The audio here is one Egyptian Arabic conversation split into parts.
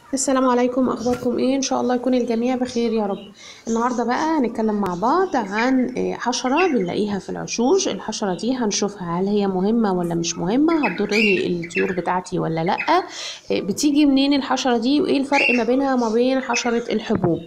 السلام عليكم اخباركم ايه ان شاء الله يكون الجميع بخير يا رب النهارده بقى هنتكلم مع بعض عن آه، حشره بنلاقيها في العشوش الحشره دي هنشوفها هل هي مهمه ولا مش مهمه هتضر لي الطيور بتاعتي ولا لا آه، بتيجي منين الحشره دي وايه الفرق ما بينها وما بين حشره الحبوب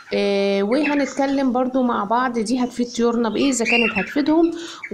آه، وهنتكلم برضو مع بعض دي هتفيد طيورنا بايه اذا كانت هتفيدهم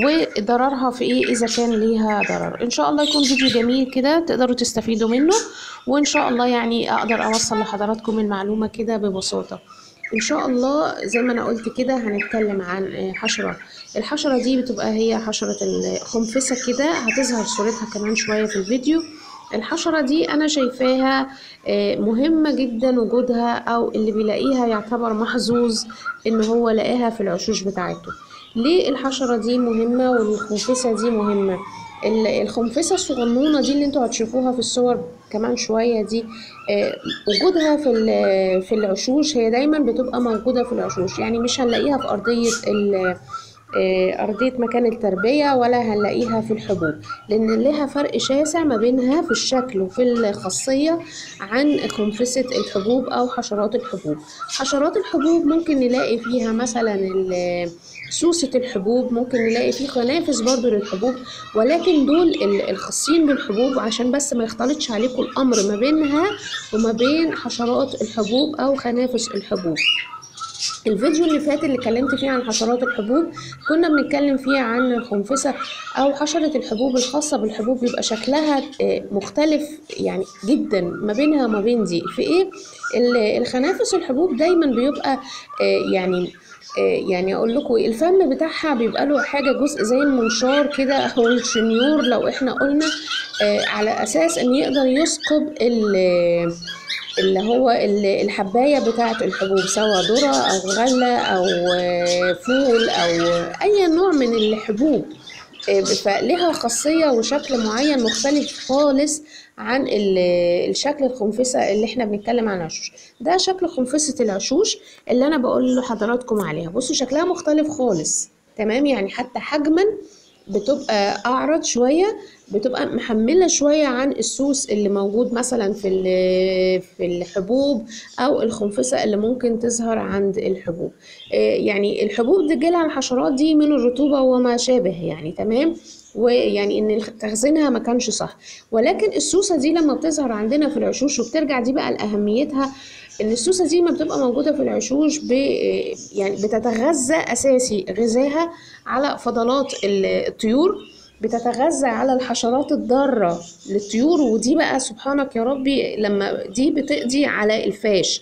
وضررها في ايه اذا كان ليها ضرر ان شاء الله يكون فيديو جميل كده تقدروا تستفيدوا منه وان شاء الله يعني اقدر اوصل لحضراتكم المعلومه كده ببساطه ان شاء الله زي ما انا قلت كده هنتكلم عن آه، حشره الحشره دي بتبقى هي حشره الخنفسه كده هتظهر صورتها كمان شويه في الفيديو الحشرة دي أنا شايفاها آه، مهمة جدا وجودها أو اللي بيلاقيها يعتبر محظوظ إن هو لقاها في العشوش بتاعته ليه الحشرة دي مهمة والخنفسة دي مهمة ال- الخنفسة الصغنونة دي اللي انتوا هتشوفوها في الصور كمان شوية دي آه، وجودها في ال- في العشوش هي دايما بتبقى موجودة في العشوش يعني مش هنلاقيها في أرضية ال- آه، أرضية مكان التربية ولا هنلاقيها في الحبوب لأن لها فرق شاسع ما بينها في الشكل وفي الخاصية عن خنفسة الحبوب أو حشرات الحبوب حشرات الحبوب ممكن نلاقي فيها مثلا ال- سوسة الحبوب ممكن نلاقي فيه خنافس برضو للحبوب ولكن دول ال- الخاصين بالحبوب عشان بس ما يختلطش عليكم الأمر ما بينها وما بين حشرات الحبوب أو خنافس الحبوب الفيديو اللي فات اللي اتكلمت فيه عن حشرات الحبوب كنا بنتكلم فيه عن الخنفسة أو حشرة الحبوب الخاصة بالحبوب بيبقى شكلها آه، مختلف يعني جدا ما بينها وما بين دي في إيه ال- الخنافس الحبوب دايما بيبقى آه، يعني آه، يعني اقول لكم إيه، الفم بتاعها بيبقى له حاجه جزء زي المنشار كده او الشنيور لو احنا قلنا آه، على اساس ان يقدر يثقب ال- اللي هو ال- الحبايه بتاعه الحبوب سواء ذره او غله او آه، فول او اي نوع من الحبوب آه، فلها خاصيه وشكل معين مختلف خالص عن ال- الشكل الخنفسه اللي احنا بنتكلم عن العشوش ده شكل خنفسه العشوش اللي انا بقول لحضراتكم عليها بصوا شكلها مختلف خالص تمام يعني حتى حجما بتبقى اعرض شويه بتبقى محمله شويه عن السوس اللي موجود مثلا في ال- في الحبوب او الخنفسه اللي ممكن تظهر عند الحبوب آه، يعني الحبوب دي جيلها الحشرات دي من الرطوبه وما شابه يعني تمام ويعني ان تخزينها ما كانش صح ولكن السوسه دي لما بتظهر عندنا في العشوش وبترجع دي بقى لاهميتها ان السوسه دي ما بتبقى موجوده في العشوش ب يعني بتتغذى اساسي غذاها على فضلات ال- الطيور بتتغذى على الحشرات الضاره للطيور ودي بقى سبحانك يا ربي لما دي بتقضي على الفاش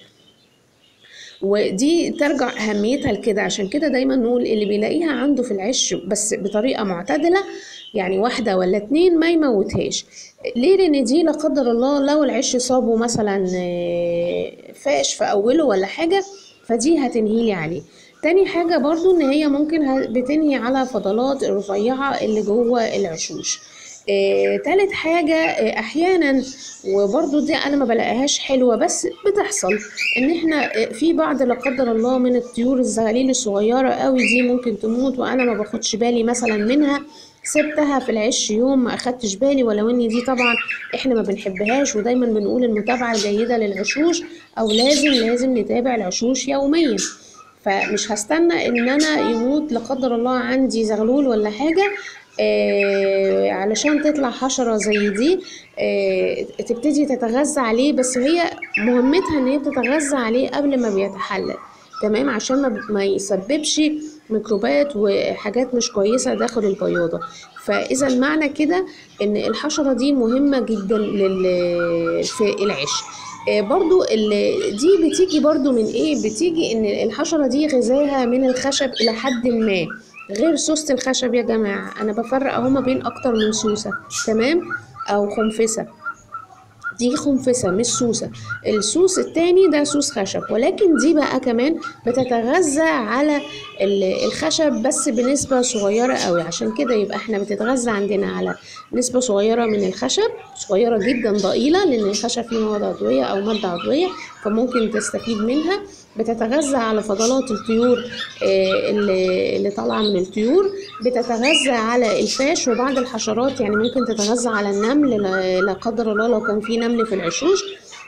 ودي ترجع أهميتها لكده عشان كده دايما نقول اللي بيلاقيها عنده في العش بس بطريقة معتدلة يعني واحدة ولا اتنين ما يموتهاش ليه لأن دي لا قدر الله لو العش صابه مثلا آه، فاش في أوله ولا حاجة فدي هتنهيلي عليه تاني حاجة برضو ان هي ممكن ه- بتنهي على فضلات الرفيعة اللي جوه العشوش آه، تالت حاجة آه، أحيانا وبرضو دي أنا ما بلاقيهاش حلوة بس بتحصل إن إحنا آه، في بعض لا قدر الله من الطيور الزغاليل الصغيرة قوي دي ممكن تموت وأنا ما باخدش بالي مثلا منها سبتها في العش يوم ما أخدتش بالي ولو إن دي طبعا إحنا ما بنحبهاش ودايما بنقول المتابعة الجيدة للعشوش أو لازم لازم نتابع العشوش يوميا فمش هستنى ان انا يموت لا قدر الله عندي زغلول ولا حاجه آه علشان تطلع حشره زي دي آه تبتدي تتغذى عليه بس هي مهمتها ان هي تتغذى عليه قبل ما بيتحلل تمام عشان ما, ما يسببش ميكروبات وحاجات مش كويسه داخل البياضه فاذا معنى كده ان الحشره دي مهمه جدا لل في العش آه، برضو ال- دي بتيجي برضو من ايه بتيجي ان الحشرة دي غذاها من الخشب الى حد ما غير سوسة الخشب يا جماعة انا بفرق اهو ما بين اكتر من سوسة تمام او خنفسة دي خنفسة مش سوسة السوس التاني ده سوس خشب ولكن دي بقى كمان بتتغذى على ال- الخشب بس بنسبة صغيرة قوي عشان كده يبقى احنا بتتغذى عندنا على نسبة صغيرة من الخشب صغيرة جدا ضئيلة لأن الخشب فيه مواد عضوية أو مادة عضوية فممكن تستفيد منها بتتغذى على فضلات الطيور آه، اللي اللي طالعة من الطيور بتتغذى على الفاش وبعض الحشرات يعني ممكن تتغذى على النمل لا لا قدر الله لو كان في نمل في العشوش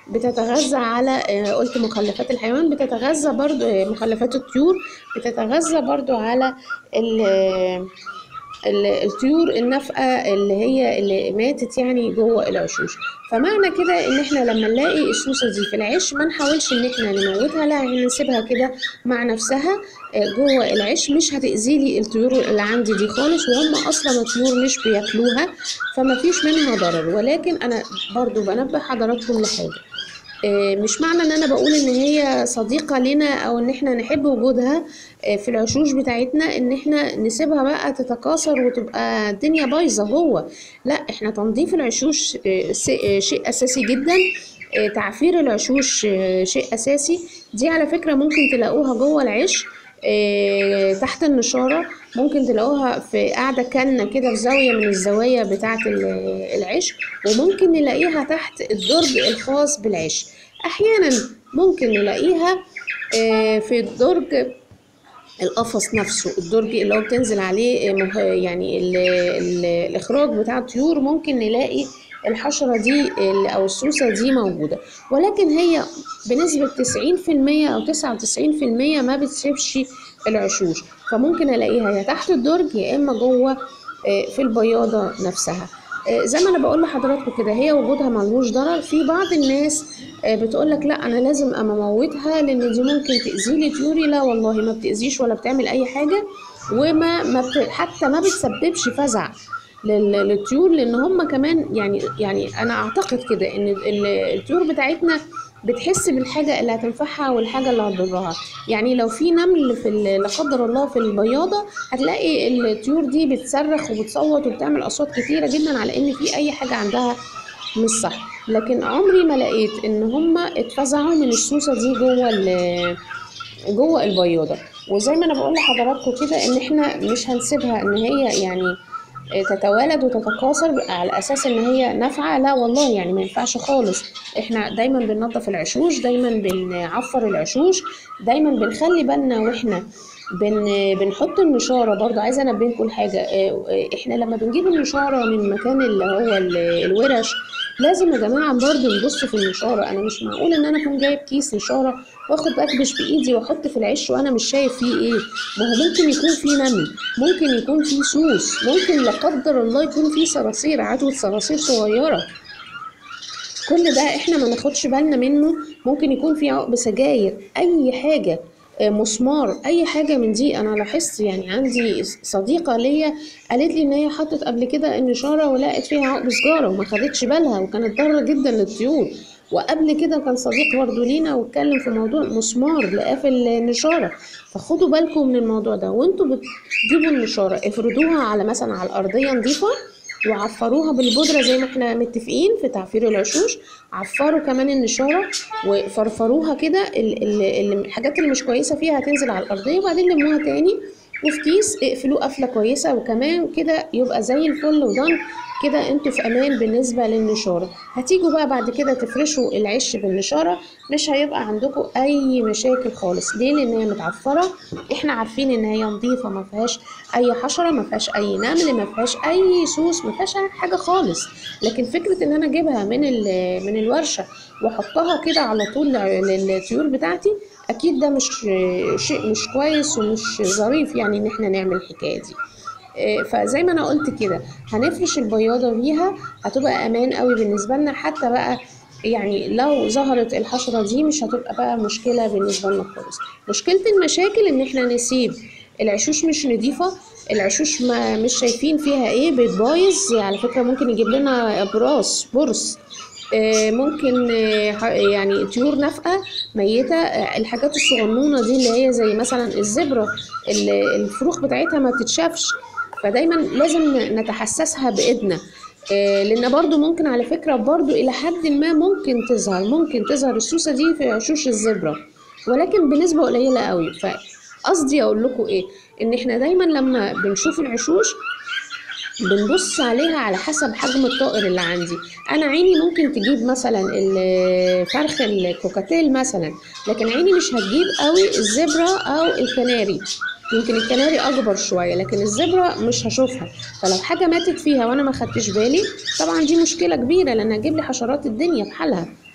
بتتغذى على آه، قلت مخلفات الحيوان بتتغذى برضو آه، مخلفات الطيور بتتغذى برضو على ال- ال- الطيور النافقة اللي هي اللي ماتت يعني جوه العشوش فمعنى كده ان احنا لما نلاقي السوسة دي في العيش ما نحاولش ان احنا نموتها لا احنا نسيبها كده مع نفسها آه، جوه العيش مش هتأذي لي الطيور اللي عندي دي خالص وهم اصلا الطيور مش بياكلوها فما فيش منها ضرر ولكن انا برضو بنبه حضراتكم لحاجة آه، مش معنى ان انا بقول ان هي صديقة لنا او ان احنا نحب وجودها آه، في العشوش بتاعتنا ان احنا نسيبها بقى تتكاثر وتبقى الدنيا بايظة جوه لا احنا تنظيف العشوش آه، س- آه، شيء اساسي جدا آه، تعفير العشوش آه، شيء اساسي دي على فكرة ممكن تلاقوها جوه العيش آه، تحت النشارة ممكن تلاقوها في قاعدة كنة كده في زاوية من الزوايا بتاعة ال- العيش وممكن نلاقيها تحت الدرج الخاص بالعيش أحيانا ممكن نلاقيها آه، في الدرج القفص نفسه الدرج اللي هو بتنزل عليه مه- يعني ال ال الإخراج بتاع الطيور ممكن نلاقي الحشرة دي ال- أو السوسة دي موجودة ولكن هي بنسبة 90% أو 99% ما بتسيبش العشوش فممكن ألاقيها يا تحت الدرج يا إما جوه آه، في البياضة نفسها آه، زي ما انا بقول لحضراتكم كده هي وجودها ملهوش ضرر في بعض الناس بتقول لك لا انا لازم اموتها لان دي ممكن تاذي لي طيوري لا والله ما بتاذيش ولا بتعمل اي حاجه وما ما بت... حتى ما بتسببش فزع لل- للطيور لان هم كمان يعني يعني انا اعتقد كده ان ال- الطيور بتاعتنا بتحس بالحاجة اللي هتنفعها والحاجة اللي هتضرها يعني لو في نمل في ال- لا قدر الله في البياضة هتلاقي الطيور دي بتصرخ وبتصوت وبتعمل أصوات كتيرة جدا على إن في أي حاجة عندها مش صح لكن عمري ما لقيت إن هما اتفزعوا من السوسة دي جوه ال- جوه البياضة وزي ما أنا بقول لحضراتكم كده إن إحنا مش هنسيبها إن هي يعني تتوالد وتتكاثر على اساس ان هي نافعه لا والله يعني ما ينفعش خالص احنا دايما بننظف العشوش دايما بنعفر العشوش دايما بنخلي بالنا واحنا بن بنحط النشاره برضو عايزه انبهكم لحاجه اه، اه، احنا لما بنجيب النشاره من مكان اللي هو ال- الورش لازم يا جماعه برضو نبص في النشاره انا مش معقول ان انا اكون جايب كيس نشاره واخد اكبش بايدي واحط في العيش وانا مش شايف فيه ايه ما هو ممكن يكون فيه نمل ممكن يكون فيه سوس ممكن لا قدر الله يكون فيه صراصير عدوى صراصير صغيره كل ده احنا ما ناخدش بالنا منه ممكن يكون في عقب سجاير اي حاجه آه، مسمار اي حاجه من دي انا لاحظت يعني عندي صديقه ليا قالت لي ان هي حطت قبل كده النشاره ولقت فيها عقب سجاره وما خدتش بالها وكانت ضاره جدا للطيور وقبل كده كان صديق برضه لينا واتكلم في موضوع مسمار لقاه في النشاره فخدوا بالكم من الموضوع ده وانتوا بتجيبوا النشاره افردوها على مثلا على الارضيه نظيفه وعفروها بالبودرة زي ما احنا متفقين في تعفير العشوش عفروا كمان النشارة وفرفروها كده ال- ال- ال- الحاجات اللي مش كويسة فيها هتنزل على الأرضية وبعدين لموها تاني وفي كيس اقفلوه قفلة كويسة وكمان كده يبقى زي الفل ودن كده انتوا في امان بالنسبة للنشارة هتيجوا بقى بعد كده تفرشوا العش بالنشارة مش هيبقى عندكم اي مشاكل خالص ليه لان هي متعفرة احنا عارفين ان هي نظيفة ما فيهاش اي حشرة ما فيهاش اي نمل ما فيهاش اي سوس ما فيهاش أي حاجة خالص لكن فكرة ان انا اجيبها من ال- من الورشة واحطها كده على طول للطيور بتاعتي اكيد ده مش شيء مش كويس ومش ظريف يعني ان احنا نعمل الحكاية دي إيه، فزي ما انا قلت كده هنفرش البياضة بيها هتبقى امان قوي بالنسبة لنا حتى بقى يعني لو ظهرت الحشرة دي مش هتبقى بقى مشكلة بالنسبة لنا خالص مشكلة المشاكل ان احنا نسيب العشوش مش نظيفة العشوش ما مش شايفين فيها ايه بتبايظ على فكرة ممكن يجيب لنا براس برص آه، ممكن آه، ح- يعني طيور نافقة ميتة آه، الحاجات الصغنونة دي اللي هي زي مثلا الزبرة ال- الفروخ بتاعتها ما بتتشافش فدايما لازم نتحسسها بإيدنا آه، لان برضو ممكن على فكرة برضو الى حد ما ممكن تظهر ممكن تظهر السوسة دي في عشوش الزبرة ولكن بنسبة قليلة قوي فقصدي اقول لكم ايه ان احنا دايما لما بنشوف العشوش بنبص عليها على حسب حجم الطائر اللي عندي انا عيني ممكن تجيب مثلا الفرخ الكوكاتيل مثلا لكن عيني مش هتجيب قوي الزبرة او الكناري يمكن الكناري اكبر شويه لكن الزبرة مش هشوفها فلو حاجه ماتت فيها وانا ما خدتش بالي طبعا دي مشكله كبيره لان هتجيب لي حشرات الدنيا بحالها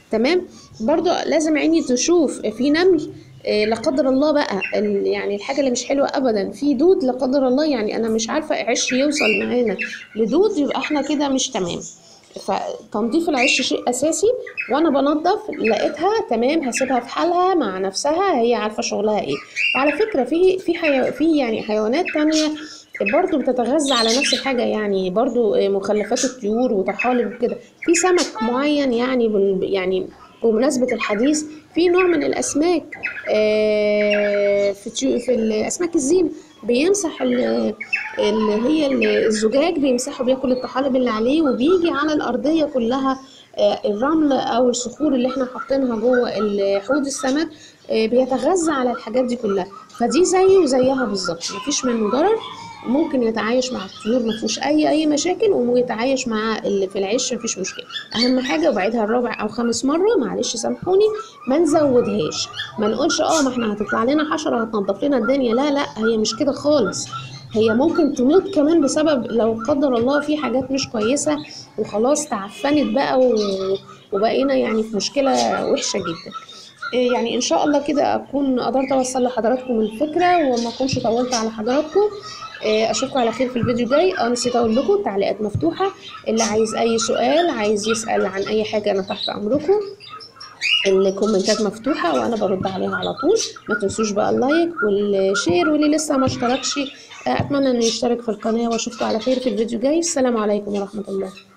تمام برضو لازم عيني تشوف في نمل آه، لا قدر الله بقى ال- يعني الحاجه اللي مش حلوه ابدا في دود لا قدر الله يعني انا مش عارفه عش يوصل معانا لدود يبقى احنا كده مش تمام فتنظيف العش شيء اساسي وانا بنظف لقيتها تمام هسيبها في حالها مع نفسها هي عارفه شغلها ايه وعلى فكره في في حيو في يعني حيوانات تانية برضو بتتغذى على نفس الحاجة يعني برضو مخلفات الطيور وطحالب وكده في سمك معين يعني بال يعني بمناسبة الحديث في نوع من الأسماك آه، في طيو- في الأسماك الزين بيمسح ال- اللي هي ال- الزجاج بيمسحه بياكل الطحالب اللي عليه وبيجي على الأرضية كلها آه، الرمل أو الصخور اللي احنا حاطينها جوه ال- حوض السمك آه، بيتغذى على الحاجات دي كلها فدي زيه وزيها بالظبط مفيش منه ضرر ممكن يتعايش مع الطيور ما فيهوش اي اي مشاكل ويتعايش مع اللي في العيش مفيش مشكله اهم حاجه وبعيدها الرابع او خامس مره معلش سامحوني ما نزودهاش ما نقولش اه ما احنا هتطلع لنا حشره هتنضف لنا الدنيا لا لا هي مش كده خالص هي ممكن تموت كمان بسبب لو قدر الله في حاجات مش كويسه وخلاص تعفنت بقى و... وبقينا يعني في مشكله وحشه جدا إيه يعني ان شاء الله كده اكون قدرت اوصل لحضراتكم الفكره وما اكونش طولت على حضراتكم إيه اشوفكم على خير في الفيديو الجاي اه نسيت اقول لكم التعليقات مفتوحه اللي عايز اي سؤال عايز يسال عن اي حاجه انا تحت امركم الكومنتات مفتوحه وانا برد عليها على طول ما تنسوش بقى اللايك والشير واللي لسه ما اشتركش آه، اتمنى انه يشترك في القناه واشوفكم على خير في الفيديو الجاي السلام عليكم ورحمه الله